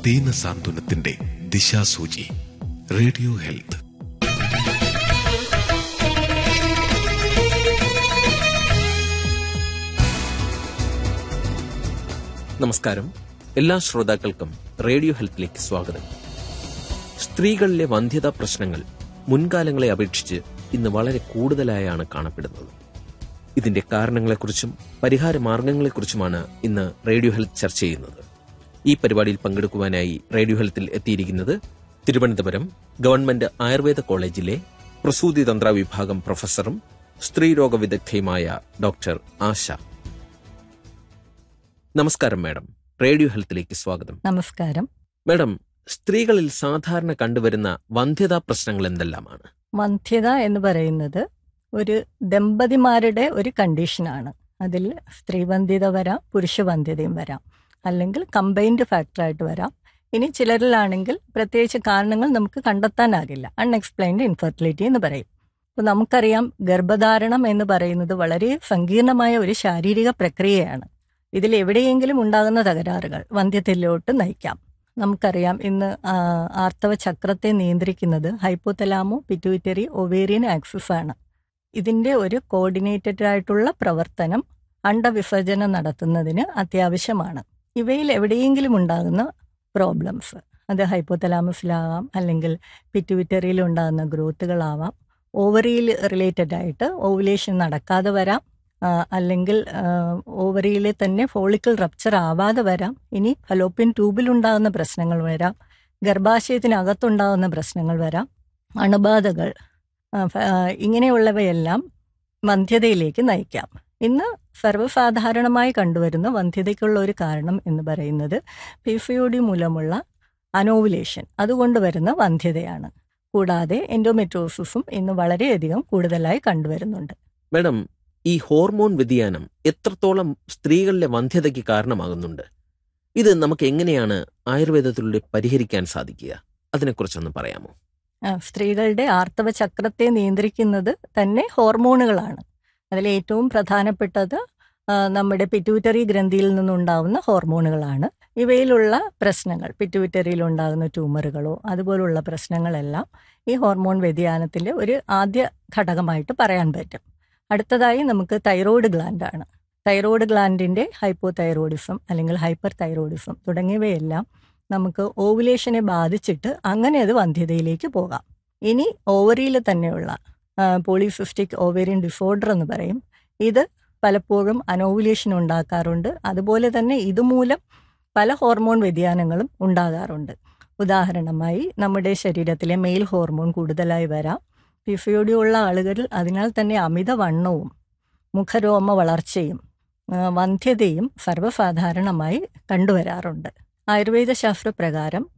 ദീന സാന്ത്വനത്തിന്റെ ദിശാസൂചി radio health നമസ്കാരം എല്ലാ ശ്രോതാക്കൾക്കും റേഡിയോ ഹെൽത്തിലേക്ക് സ്വാഗതം സ്ത്രീകളിലെ വന്ധ്യതാ പ്രശ്നങ്ങൾ മുൻകാലങ്ങളെ അപേക്ഷിച്ച് ഇന്ന് വളരെ കൂടുതലായാണ് കാണപ്പെടുന്നത് ഇതിന്റെ കാരണങ്ങളെക്കുറിച്ചും പരിഹാര മാർഗങ്ങളെക്കുറിച്ചുമാണ് ഇന്ന് റേഡിയോ ഹെൽത്ത് ചർച്ച ചെയ്യുന്നത് ഈ പരിപാടിയിൽ പങ്കെടുക്കുവാനായി റേഡിയോ ഹെൽത്തിൽ എത്തിയിരിക്കുന്നത് തിരുവനന്തപുരം ഗവൺമെന്റ് ആയുർവേദ കോളേജിലെ പ്രസൂതി തന്ത്ര വിഭാഗം പ്രൊഫസറും സ്ത്രീരോഗ വിദഗ്ധയുമായ ഡോക്ടർ ആശ നമസ്കാരം മാഡം റേഡിയോ ഹെൽത്തിലേക്ക് സ്വാഗതം നമസ്കാരം മാഡം സ്ത്രീകളിൽ സാധാരണ കണ്ടുവരുന്ന വന്ധ്യതാ പ്രശ്നങ്ങൾ എന്തെല്ലാമാണ് വന്ധ്യത എന്ന് പറയുന്നത് ഒരു ദമ്പതിമാരുടെ ഒരു കണ്ടീഷനാണ് അതിൽ സ്ത്രീവന്ധ്യത വരാം പുരുഷവന്ധ്യതയും വരാം അല്ലെങ്കിൽ കമ്പൈൻഡ് ഫാക്ടറായിട്ട് വരാം ഇനി ചിലരിലാണെങ്കിൽ പ്രത്യേകിച്ച് കാരണങ്ങൾ നമുക്ക് കണ്ടെത്താനാകില്ല അൺഎക്സ്പ്ലെയിൻഡ് ഇൻഫെർട്ടിലിറ്റി എന്ന് പറയും അപ്പോൾ നമുക്കറിയാം ഗർഭധാരണം എന്ന് പറയുന്നത് വളരെ സങ്കീർണമായ ഒരു ശാരീരിക പ്രക്രിയയാണ് ഇതിൽ എവിടെയെങ്കിലും ഉണ്ടാകുന്ന തകരാറുകൾ വന്ധ്യത്തിലോട്ട് നയിക്കാം നമുക്കറിയാം ഇന്ന് ആ, ആർത്തവ ചക്രത്തെ നിയന്ത്രിക്കുന്നത് ഹൈപ്പോതലാമോ പിറ്റ്യൂറ്ററി ഒവേറിയൻ ആക്സിസ് ആണ് ഇതിൻ്റെ ഒരു കോർഡിനേറ്റഡ് ആയിട്ടുള്ള പ്രവർത്തനം അണ്ടവിസർജനം നടത്തുന്നതിന് അത്യാവശ്യമാണ് ഇവയിൽ എവിടെയെങ്കിലും ഉണ്ടാകുന്ന പ്രോബ്ലംസ് അത് ഹൈപ്പോതലാമസിലാവാം അല്ലെങ്കിൽ പിറ്റ്യൂറ്ററിയിൽ ഉണ്ടാകുന്ന ഗ്രോത്തുകളാവാം ഓവറിയിൽ റിലേറ്റഡ് ആയിട്ട് ഓവുലേഷൻ നടക്കാതെ വരാം ആ, അല്ലെങ്കിൽ ഓവറിയിലെ തന്നെ ഫോളിക്കിൾ റപ്ചർ ആവാതെ വരാം ഇനി ഫലോപ്പിയൻ ട്യൂബിലുണ്ടാകുന്ന പ്രശ്നങ്ങൾ വരാം ഗർഭാശയത്തിനകത്തുണ്ടാകുന്ന പ്രശ്നങ്ങൾ വരാം അണുബാധകൾ ആ, ഫ- ആ, ഇങ്ങനെയുള്ളവയെല്ലാം വന്ധ്യതയിലേക്ക് നയിക്കാം ഇന്ന് സർവ്വസാധാരണമായി കണ്ടുവരുന്ന വന്ധ്യതയ്ക്കുള്ള ഒരു കാരണം എന്ന് പറയുന്നത് പി സി ഒ ഡി മൂലമുള്ള അനോവുലേഷൻ അതുകൊണ്ട് വരുന്ന വന്ധ്യതയാണ് കൂടാതെ എൻഡോമെട്രോസിസും ഇന്ന് വളരെയധികം കൂടുതലായി കണ്ടുവരുന്നുണ്ട് മാഡം ഈ ഹോർമോൺ വ്യതിയാനം എത്രത്തോളം സ്ത്രീകളിലെ വന്ധ്യതയ്ക്ക് കാരണമാകുന്നുണ്ട് ഇത് നമുക്ക് എങ്ങനെയാണ് ആയുർവേദത്തിലൂടെ പരിഹരിക്കാൻ സാധിക്കുക അതിനെക്കുറിച്ചൊന്ന് പറയാമോ ആ, സ്ത്രീകളുടെ ആർത്തവ ചക്രത്തെ നിയന്ത്രിക്കുന്നത് തന്നെ ഹോർമോണുകളാണ് അതിൽ ഏറ്റവും പ്രധാനപ്പെട്ടത് ആ, നമ്മുടെ പിറ്റ്യൂറ്ററി ഗ്രന്ഥിയിൽ നിന്നുണ്ടാവുന്ന ഹോർമോണുകളാണ് ഇവയിലുള്ള പ്രശ്നങ്ങൾ പിറ്റ്യൂറ്ററിയിൽ ഉണ്ടാകുന്ന ട്യൂമറുകളോ അതുപോലുള്ള പ്രശ്നങ്ങളെല്ലാം ഈ ഹോർമോൺ വ്യതിയാനത്തിലെ ഒരു ആദ്യ ഘടകമായിട്ട് പറയാൻ പറ്റും അടുത്തതായി നമുക്ക് തൈറോയ്ഡ് ഗ്ലാൻഡാണ് തൈറോയ്ഡ് ഗ്ലാൻഡിൻ്റെ ഹൈപ്പോ തൈറോയിഡിസം അല്ലെങ്കിൽ ഹൈപ്പർ തൈറോയിഡിസം തുടങ്ങിയവയെല്ലാം നമുക്ക് ഓവുലേഷനെ ബാധിച്ചിട്ട് അങ്ങനെ അത് വന്ധ്യതയിലേക്ക് പോകാം ഇനി ഓവറിയിൽ തന്നെയുള്ള പോളിസിസ്റ്റിക് ഓവേറിയൻ ഡിസോർഡർ എന്ന് പറയും ഇത് പലപ്പോഴും അനോവുലേഷൻ ഉണ്ടാക്കാറുണ്ട് അതുപോലെ തന്നെ ഇതുമൂലം പല ഹോർമോൺ വ്യതിയാനങ്ങളും ഉണ്ടാകാറുണ്ട് ഉദാഹരണമായി നമ്മുടെ ശരീരത്തിലെ മെയിൽ ഹോർമോൺ കൂടുതലായി വരാം പിസിയോഡി ഉള്ള ആളുകളിൽ അതിനാൽ തന്നെ അമിതവണ്ണവും മുഖരോമ വളർച്ചയും ആ, വന്ധ്യതയും സർവ്വസാധാരണമായി കണ്ടുവരാറുണ്ട് ആയുർവേദ ശാസ്ത്രപ്രകാരം